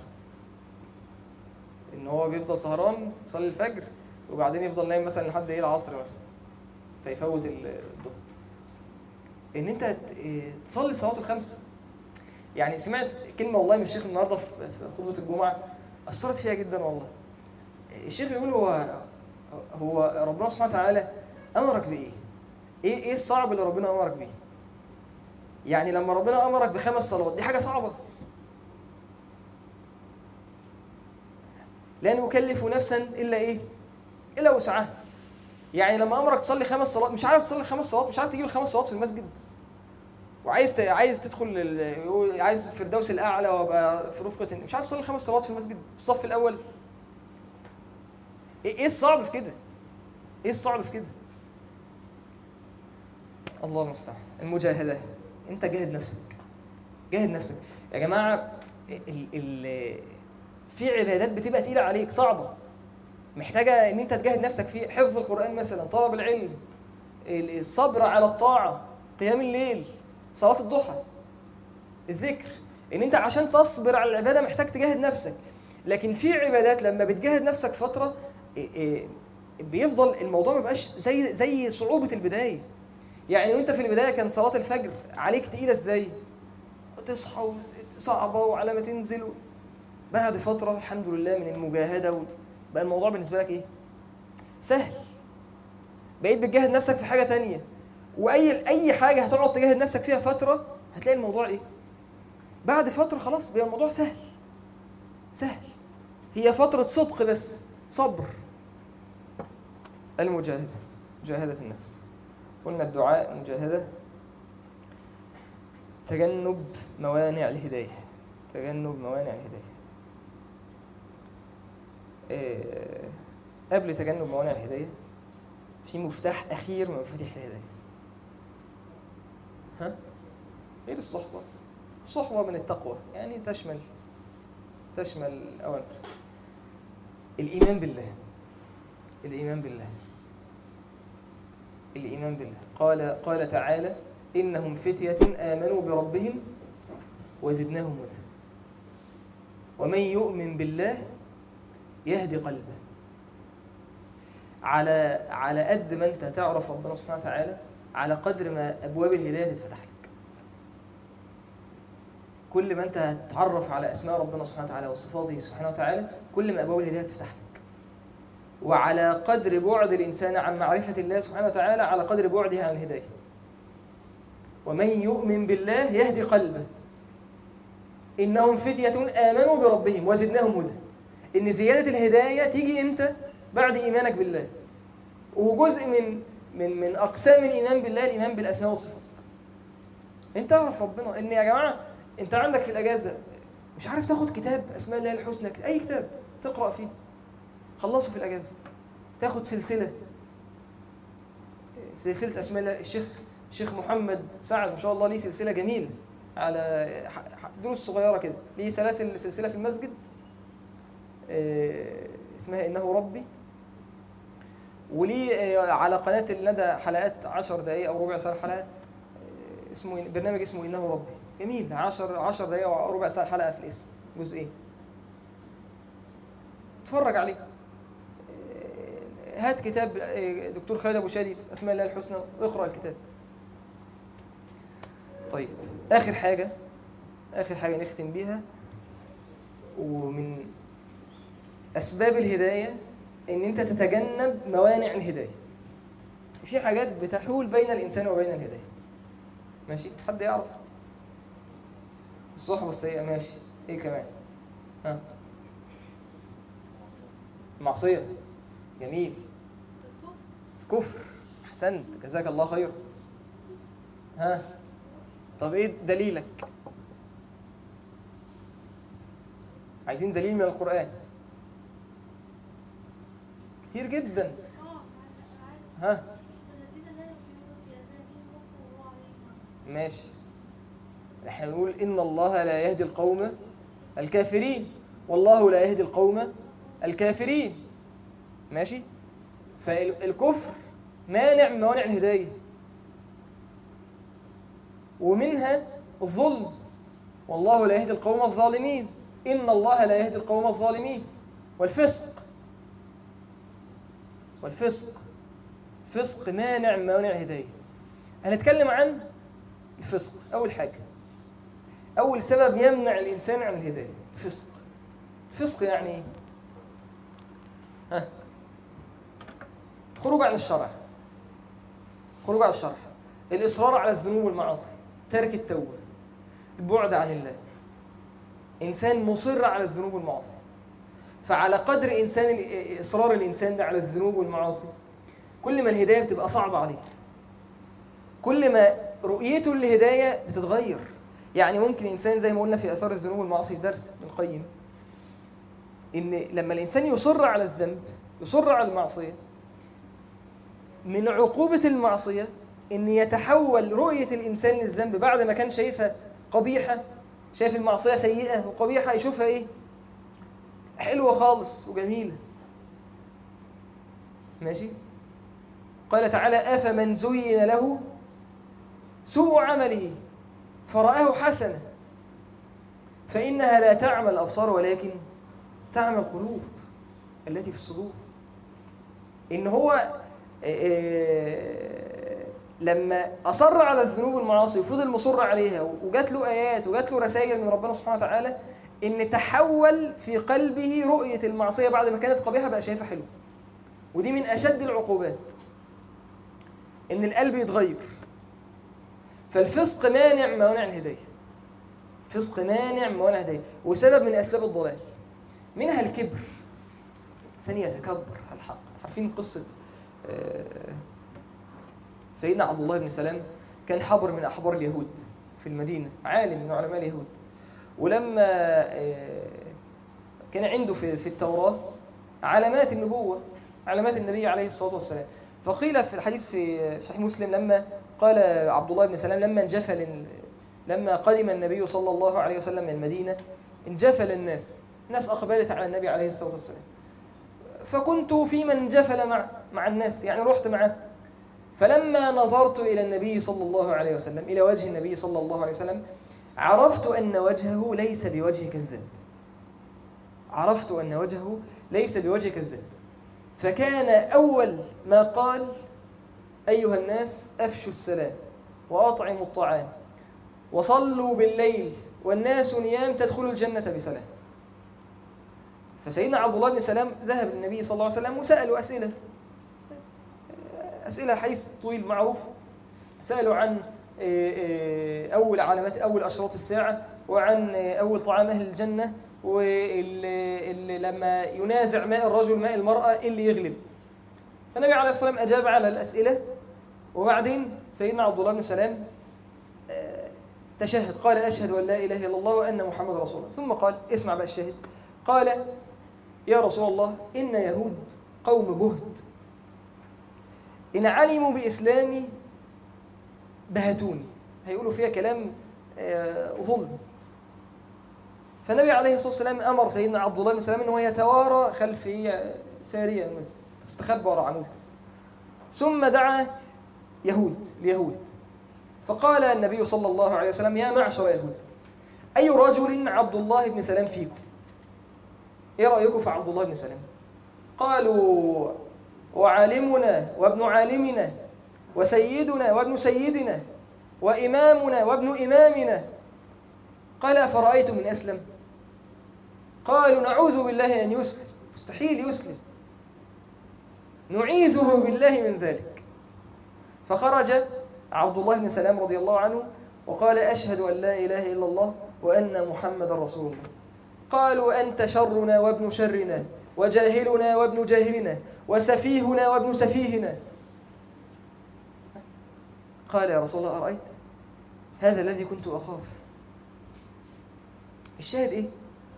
ان هو بيفضل سهران يصلي الفجر وبعدين يفضل نايم مثلا لحد ايه العصر مثلا فيفوت ال- الظهر ان انت ت- إيه، تصلي صلاه الخمسه يعني سمعت كلمه والله من الشيخ النهارده في في خطبه الجمعه اثرت فيها جدا والله الشيخ يقول هو هو ربنا سبحانه وتعالى امرك بايه ايه ايه الصعب اللي ربنا امرك بيه يعني لما ربنا امرك بخمس صلوات دي حاجه صعبه لا نكلف نفسا الا ايه الا وسعها يعني لما امرك تصلي خمس صلوات مش عارف تصلي خمس صلوات مش عارف تجيب الخمس صلوات في المسجد وعايز ت... عايز تدخل ال... يقول عايز الفردوس الاعلى وابقى في رفقه مش عارف تصلي خمس صلوات في المسجد في الصف الاول ايه إيه الصعب في كده ايه الصعب في كده الله المستعان المجاهده انت جاهد نفسك جاهد نفسك يا جماعه ال... ال... في عبادات بتبقى تقيله عليك صعبه محتاجه ان انت تجاهد نفسك في حفظ القران مثلا طلب العلم ال- الصبر على الطاعه قيام الليل صلاه الضحى الذكر ان انت عشان تصبر على العباده محتاج تجاهد نفسك لكن في عبادات لما بتجاهد نفسك فتره إيه إيه بيفضل الموضوع ما بقاش زي زي صعوبه البدايه يعني وانت في البدايه كان صلاه الفجر عليك تقيله ازاي تصحى صعبه وعلى ما تنزل بعد فترة الحمد لله من المجاهدة و... بقى الموضوع بالنسبة لك ايه سهل بقيت بتجاهد نفسك في حاجة تانية واي اي حاجة هتقعد تجاهد نفسك فيها فترة هتلاقي الموضوع ايه بعد فترة خلاص بقى الموضوع سهل سهل هي فترة صدق بس صبر المجاهدة مجاهدة النفس قلنا الدعاء مجاهدة تجنب موانع الهداية تجنب موانع الهداية إيه، قبل تجنب موانع الهداية في مفتاح أخير من مفاتيح الهداية ها؟ إيه الصحبة؟ الصحبة من التقوى يعني تشمل تشمل أولا الإيمان بالله الإيمان بالله الإيمان بالله قال قال تعالى إنهم فتية آمنوا بربهم وزدناهم هدى ومن يؤمن بالله يهدي قلبه على على قد ما انت تعرف ربنا سبحانه وتعالى على قدر ما ابواب الهدايه تتفتح لك كل ما انت هتتعرف على اسماء ربنا سبحانه وتعالى وصفاته سبحانه وتعالى كل ما ابواب الهدايه تفتح لك وعلى قدر بعد الانسان عن معرفه الله سبحانه وتعالى على قدر بعده عن الهدايه ومن يؤمن بالله يهدي قلبه انهم فتيه امنوا بربهم وزدناهم هدى ان زياده الهدايه تيجي امتى بعد ايمانك بالله وجزء من من من اقسام الايمان بالله الايمان بالاسماء والصفات انت تعرف ربنا ان يا جماعه انت عندك في الاجازه مش عارف تاخد كتاب اسماء الله الحسنى اي كتاب تقرا فيه خلصه في الاجازه تاخد سلسله سلسله اسماء الله الشيخ الشيخ محمد سعد ما شاء الله ليه سلسله جميله على ح- ح- دروس صغيره كده ليه سلاسل سلسله في المسجد آه، اسمها انه ربي وليه آه، على قناه الندى حلقات 10 دقائق او ربع ساعه حلقات آه، اسمه برنامج اسمه انه ربي جميل 10 10 دقائق او ربع ساعه حلقه في الاسم جزئين اتفرج عليه آه، هات كتاب آه، دكتور خالد ابو شادي اسماء الله الحسنى واقرا الكتاب طيب اخر حاجه اخر حاجه نختم بيها ومن اسباب الهدايه ان انت تتجنب موانع الهدايه في حاجات بتحول بين الانسان وبين الهدايه ماشي حد يعرف الصحبه السيئه ماشي ايه كمان ها معصيه جميل كفر احسنت جزاك الله خير ها طب ايه دليلك عايزين دليل من القرآن كتير جدا
اه عارف
ها
الذين لا يؤمنون بآذانهم وقروا عليهم
ماشي احنا بنقول ان الله لا يهدي القوم الكافرين والله لا يهدي القوم الكافرين ماشي فالكفر مانع من موانع الهدايه ومنها الظلم والله لا يهدي القوم الظالمين إن الله لا يهدي القوم الظالمين والفسق والفسق فسق مانع من موانع الهداية هنتكلم عن الفسق أول حاجة أول سبب يمنع الإنسان عن الهداية الفسق الفسق يعني إيه؟ ها خروج عن الشرع خروج عن الشرع الإصرار على الذنوب والمعاصي ترك التوبة البعد عن الله إنسان مصر على الذنوب والمعاصي فعلى قدر إنسان إصرار الإنسان ده على الذنوب والمعاصي كل ما الهداية بتبقى صعبة عليه كل ما رؤيته للهداية بتتغير يعني ممكن إنسان زي ما قلنا في آثار الذنوب والمعاصي في درس ابن القيم إن لما الإنسان يصر على الذنب يصر على المعصية من عقوبة المعصية إن يتحول رؤية الإنسان للذنب بعد ما كان شايفها قبيحة شايف المعصية سيئة وقبيحة يشوفها إيه حلوة خالص وجميلة ماشي قال تعالى أفمن زين له سوء عمله فرآه حسنة فإنها لا تعمى الأبصار ولكن تعمى القلوب التي في الصدور إن هو لما أصر على الذنوب والمعاصي وفضل مصر عليها وجات له آيات وجات له رسائل من ربنا سبحانه وتعالى ان تحول في قلبه رؤية المعصية بعد ما كانت قبيحة بقى شايفها حلوة ودي من أشد العقوبات ان القلب يتغير فالفسق مانع من موانع الهداية فسق مانع من موانع الهداية وسبب من أسباب الضلال منها الكبر ثانية يتكبر على الحق عارفين قصة آه، سيدنا عبد الله بن سلام كان حبر من أحبار اليهود في المدينة عالم من علماء اليهود ولما آه، كان عنده في في التوراة علامات النبوة علامات النبي عليه الصلاة والسلام فقيل في الحديث في صحيح مسلم لما قال عبد الله بن سلام لما انجفل ال- لما قدم النبي صلى الله عليه وسلم من المدينة انجفل الناس الناس أقبلت على النبي عليه الصلاة والسلام فكنت في من انجفل مع مع الناس يعني رحت معه فلما نظرت إلى النبي صلى الله عليه وسلم إلى وجه النبي صلى الله عليه وسلم عرفت أن وجهه ليس بوجه كذاب عرفت أن وجهه ليس بوجه كذاب فكان أول ما قال أيها الناس أفشوا السلام وأطعموا الطعام وصلوا بالليل والناس نيام تدخلوا الجنة بسلام فسيدنا عبد الله بن سلام ذهب للنبي صلى الله عليه وسلم وسأله أسئلة أسئلة حديث طويل معروف سألوا عن أول علامات أول أشراط الساعة وعن أول طعام أهل الجنة ولما ينازع ماء الرجل ماء المرأة إيه اللي يغلب فالنبي عليه الصلاة والسلام أجاب على الأسئلة وبعدين سيدنا عبد الله بن سلام آه، تشهد قال أشهد أن لا إله إلا الله وأن محمد رسول الله ثم قال اسمع بقى الشاهد قال يا رسول الله إن يهود قوم جهد إن علموا بإسلامي بهتوني هيقولوا فيها كلام آه، ظلم فالنبي عليه الصلاة والسلام أمر سيدنا عبد الله بن سلام أنه يتوارى خلف سارية المسجد استخبى وراء عمود ثم دعا يهود ليهود فقال النبي صلى الله عليه وسلم يا معشر يهود أي رجل عبد الله بن سلام فيكم إيه رأيكم في عبد الله بن سلام قالوا وعالمنا وابن عالمنا وسيدنا وابن سيدنا وإمامنا وابن إمامنا قال أفرأيتم من أسلم قالوا نعوذ بالله أن يسلم مستحيل يسلم نعيذه بالله من ذلك فخرج عبد الله بن سلام رضي الله عنه وقال أشهد أن لا إله إلا الله وأن محمد رسول الله قالوا أنت شرنا وابن شرنا وجاهلنا وابن جاهلنا وسفيهنا وابن سفيهنا قال يا رسول الله أرأيت هذا الذي كنت أخاف الشاهد إيه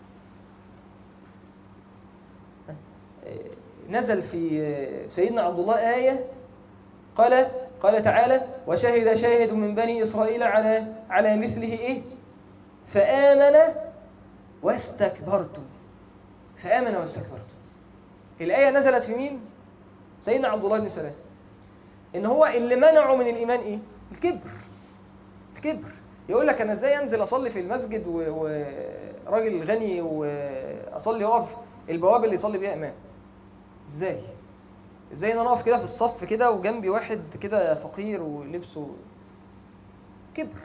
نزل في سيدنا عبد الله آية قال قال تعالى وشهد شاهد من بني إسرائيل على على مثله إيه فآمن واستكبرتم فآمن واستكبرتم الآية نزلت في مين سيدنا عبد الله بن سلام إن هو اللي منعه من الإيمان إيه الكبر الكبر يقول لك أنا إزاي أنزل أصلي في المسجد وراجل غني وأصلي أقف البوابة اللي يصلي بيها إمام إزاي ازاي ان انا اقف كده في الصف كده وجنبي واحد كده فقير ولبسه كبر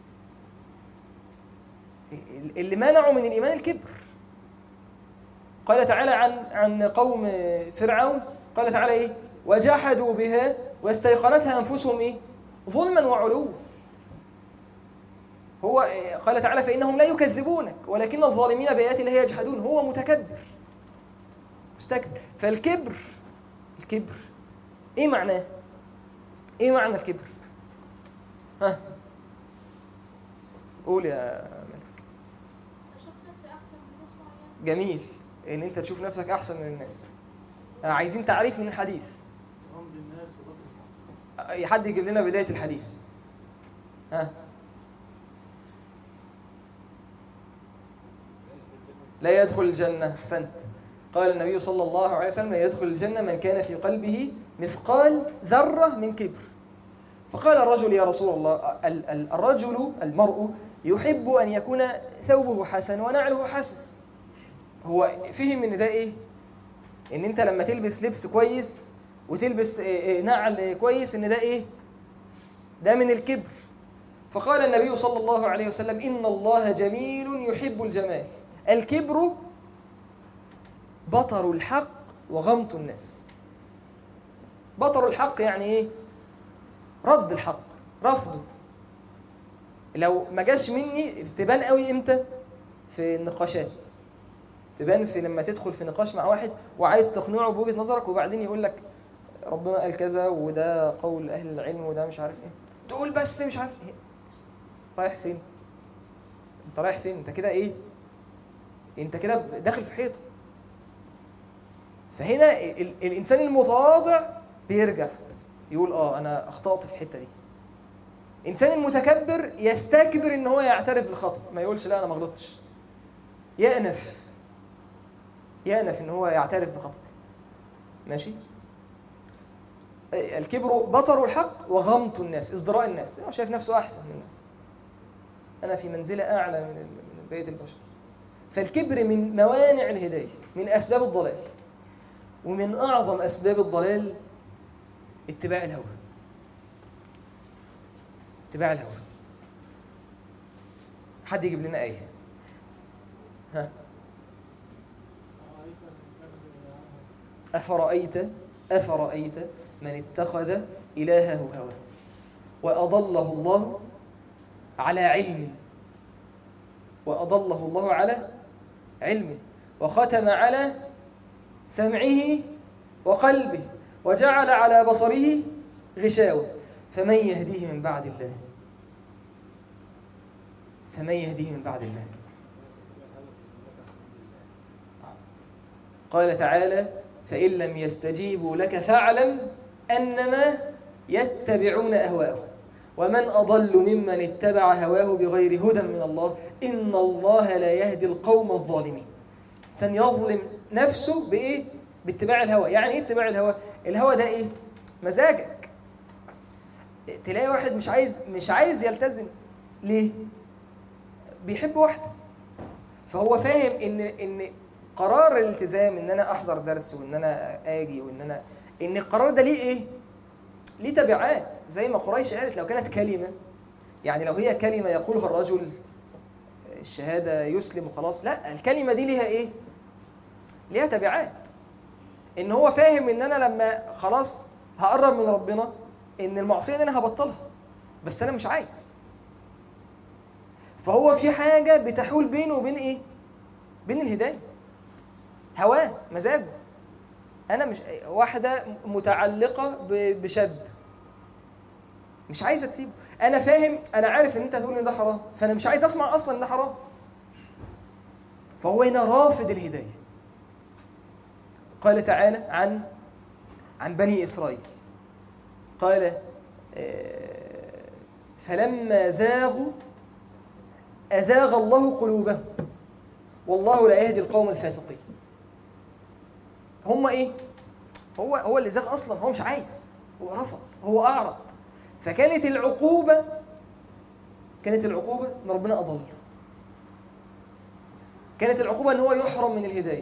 اللي منعه من الايمان الكبر قال تعالى عن عن قوم فرعون قال تعالى ايه وجحدوا بها واستيقنتها انفسهم ايه ظلما وعلوا هو قال تعالى فانهم لا يكذبونك ولكن الظالمين بايات الله يجحدون هو متكبر مستكبر فالكبر الكبر ايه معناه ايه معنى الكبر ها قول يا ملك
أشوف نفسي أحسن من ناس معينة
جميل ان انت تشوف نفسك احسن من الناس آه، عايزين تعريف من الحديث
غمض الناس وغض الحق
آه، حد يجيب لنا بداية الحديث ها لا يدخل الجنة أحسنت قال النبي صلى الله عليه وسلم لا يدخل الجنة من كان في قلبه مثقال ذرة من كبر فقال الرجل يا رسول الله ال- ال- الرجل المرء يحب أن يكون ثوبه حسن ونعله حسن هو فهم ان ده ايه ان انت لما تلبس لبس كويس وتلبس آه، آه، نعل كويس ان ده ايه ده من الكبر فقال النبي صلى الله عليه وسلم إن الله جميل يحب الجمال الكبر بطر الحق وغمط الناس بطر الحق يعني ايه رد الحق رفضه لو ما جاش مني تبان قوي امتى في النقاشات تبان في لما تدخل في نقاش مع واحد وعايز تقنعه بوجهة نظرك وبعدين يقول لك ربنا قال كذا وده قول اهل العلم وده مش عارف ايه تقول بس مش عارف ايه رايح فين انت رايح فين انت كده ايه انت كده داخل في حيطه فهنا ال- ال- الانسان المتواضع بيرجع يقول اه انا اخطات في الحته دي الانسان المتكبر يستكبر ان هو يعترف بالخطا ما يقولش لا انا ما غلطتش يأنف يأنف ان هو يعترف بخطأ ماشي أي- الكبر بطر الحق وغمط الناس ازدراء الناس هو شايف نفسه احسن من الناس انا في منزله اعلى من ال- من بقيه البشر فالكبر من موانع الهدايه من اسباب الضلال ومن اعظم اسباب الضلال اتباع الهوى اتباع الهوى حد يجيب لنا ايه ها أفرأيت أفرأيت من اتخذ إلهه هواه وأضله الله على علم وأضله الله على علم وختم على سمعه وقلبه وجعل على بصره غشاوة فمن يهديه من بعد الله فمن يهديه من بعد الله قال تعالى فإن لم يستجيبوا لك فاعلم أنما يتبعون أهواءهم ومن أضل ممن اتبع هواه بغير هدى من الله إن الله لا يهدي القوم الظالمين سن يظلم نفسه بإيه؟ باتباع الهوى يعني إيه اتباع الهوى؟ الهوى ده إيه؟ مزاجك تلاقي واحد مش عايز مش عايز يلتزم ليه؟ بيحب واحدة فهو فاهم ان ان قرار الالتزام ان انا احضر درس وان انا اجي وان انا ان القرار ده ليه ايه ليه تبعات زي ما قريش قالت لو كانت كلمة يعني لو هي كلمة يقولها الرجل الشهادة يسلم وخلاص لا الكلمة دي ليها ايه ليها تبعات ان هو فاهم ان انا لما خلاص هقرب من ربنا ان المعصية دي انا هبطلها بس انا مش عايز فهو في حاجة بتحول بينه وبين ايه بين الهداية هواه مزاجه انا مش واحدة متعلقة ب- بشاب مش عايزة تسيبه انا فاهم انا عارف ان انت هتقول ان ده حرام فانا مش عايز اسمع اصلا ان ده حرام فهو هنا رافض الهداية قال تعالى عن عن بني إسرائيل قال آه، فلما زاغوا أزاغ الله قلوبهم والله لا يهدي القوم الفاسقين هم ايه هو هو اللي زاغ اصلا هو مش عايز هو رفض هو اعرض فكانت العقوبه كانت العقوبه ان ربنا اضل كانت العقوبه ان هو يحرم من الهدايه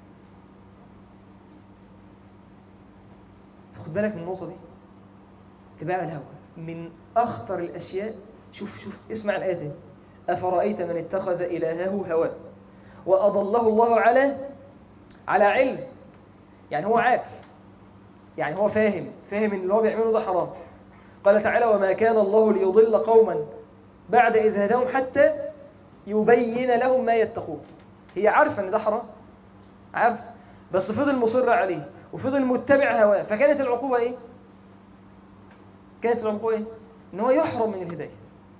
خد بالك من النقطه دي اتباع الهوى من اخطر الاشياء شوف شوف اسمع الايه دي افرايت من اتخذ الهه هواه واضله الله على على علم يعني هو عارف يعني هو فاهم فاهم ان اللي هو بيعمله ده حرام قال تعالى وما كان الله ليضل قوما بعد إذ هداهم حتى يبين لهم ما يتقون هي عارفة ان ده حرام عارف بس فضل مصر عليه وفضل متبع هواه فكانت العقوبة ايه كانت العقوبة ايه ان هو يحرم من الهداية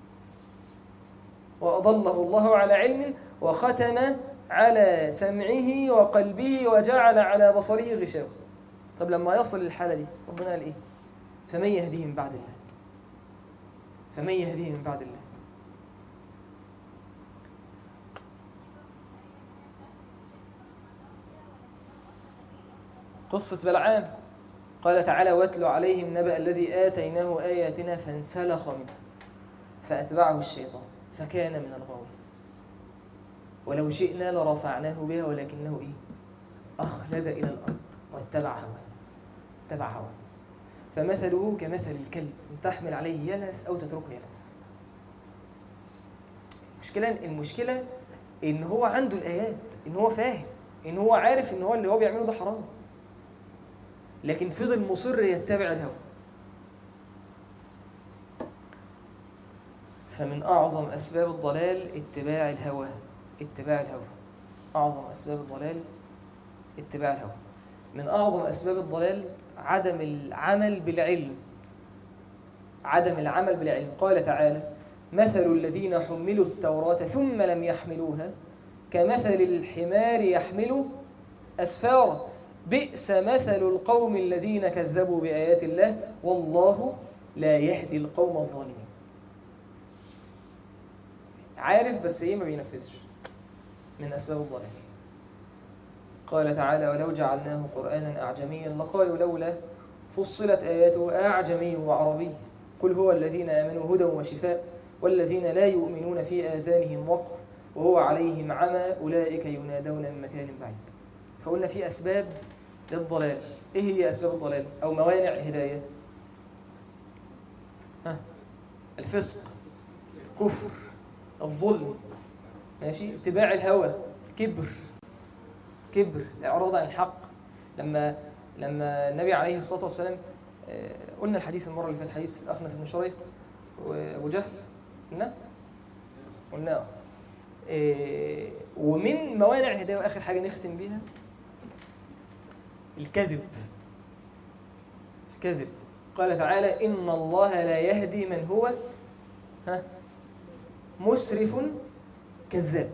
وأضله الله على علم وختم على سمعه وقلبه وجعل على بصره غشاوة طب لما يصل للحالة دي ربنا قال ايه فمن يهديه من بعد الله فمن يهديه من بعد الله قصة بلعام قال تعالى واتل عليهم نبأ الذي آتيناه آياتنا فانسلخ منها فأتبعه الشيطان فكان من الغاوين ولو شئنا لرفعناه بها ولكنه إيه؟ أخلد إلى الأرض واتبع هواه اتبع هواه فمثله كمثل الكلب إن تحمل عليه يلهث أو تتركه يلهث المشكلة المشكلة ان هو عنده الايات ان هو فاهم ان هو عارف ان هو اللي هو بيعمله ده حرام لكن فضل مصر يتبع الهوى فمن اعظم اسباب الضلال اتباع الهوى اتباع الهوى اعظم اسباب الضلال اتباع الهوى من اعظم اسباب الضلال عدم العمل بالعلم عدم العمل بالعلم قال تعالى مثل الذين حملوا التوراة ثم لم يحملوها كمثل الحمار يحمل أسفارا بئس مثل القوم الذين كذبوا بآيات الله والله لا يهدي القوم الظالمين عارف بس ايه ما بينفذش من أسباب الضلال قال تعالى ولو جعلناه قرآنا أعجميا لقالوا لولا فصلت آياته أعجمي وعربي قل هو الذين آمنوا هدى وشفاء والذين لا يؤمنون في آذانهم وقر وهو عليهم عمى أولئك ينادون من مكان بعيد فقلنا في أسباب للضلال إيه هي أسباب الضلال أو موانع الهداية ها الفسق كفر الظلم ماشي اتباع الهوى كبر كبر الاعراض عن الحق لما لما النبي عليه الصلاه والسلام آه، قلنا الحديث المره اللي فاتت حديث الاخنس بن شريق وابو جهل قلنا قلنا آه، ومن موانع الهدايه واخر حاجه نختم بيها الكذب الكذب قال تعالى ان الله لا يهدي من هو ها مسرف كذاب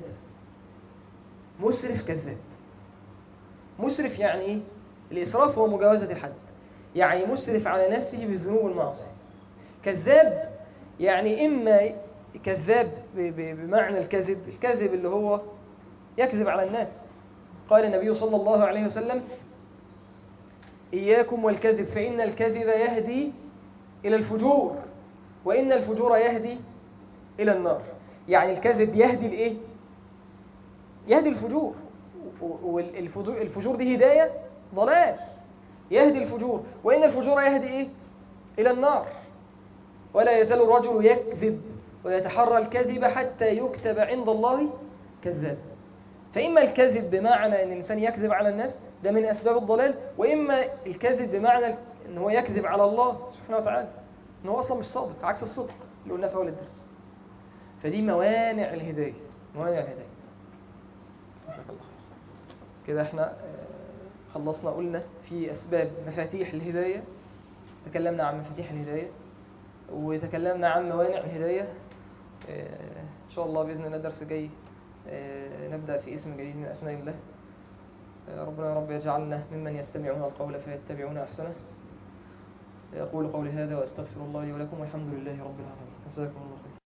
مسرف كذاب مسرف يعني ايه الاسراف هو مجاوزه الحد يعني مسرف على نفسه بالذنوب والمعاصي كذاب يعني اما كذاب ب- ب- بمعنى الكذب الكذب اللي هو يكذب على الناس قال النبي صلى الله عليه وسلم إياكم والكذب فإن الكذب يهدي إلى الفجور وإن الفجور يهدي إلى النار يعني الكذب يهدي الإيه؟ يهدي الفجور والفجور الفجور دي هداية ضلال يهدي الفجور وإن الفجور يهدي إيه؟ إلى النار ولا يزال الرجل يكذب ويتحرى الكذب حتى يكتب عند الله كذاب فإما الكذب بمعنى أن الإنسان يكذب على الناس ده من أسباب الضلال وإما الكذب بمعنى أن هو يكذب على الله سبحانه وتعالى أنه أصلا مش صادق عكس الصدق اللي قلناه في أول الدرس فدي موانع الهداية موانع الهداية جزاك الله خير. كده احنا آه، خلصنا قلنا في أسباب مفاتيح الهداية تكلمنا عن مفاتيح الهداية وتكلمنا عن موانع الهداية آه، إن شاء الله بإذن الله درس جاي آه، نبدأ في اسم جديد من أسماء الله آه، ربنا يا رب يجعلنا ممن يستمعون القول فيتبعون أحسنه أقول قولي هذا وأستغفر الله لي ولكم والحمد لله رب العالمين جزاكم الله خير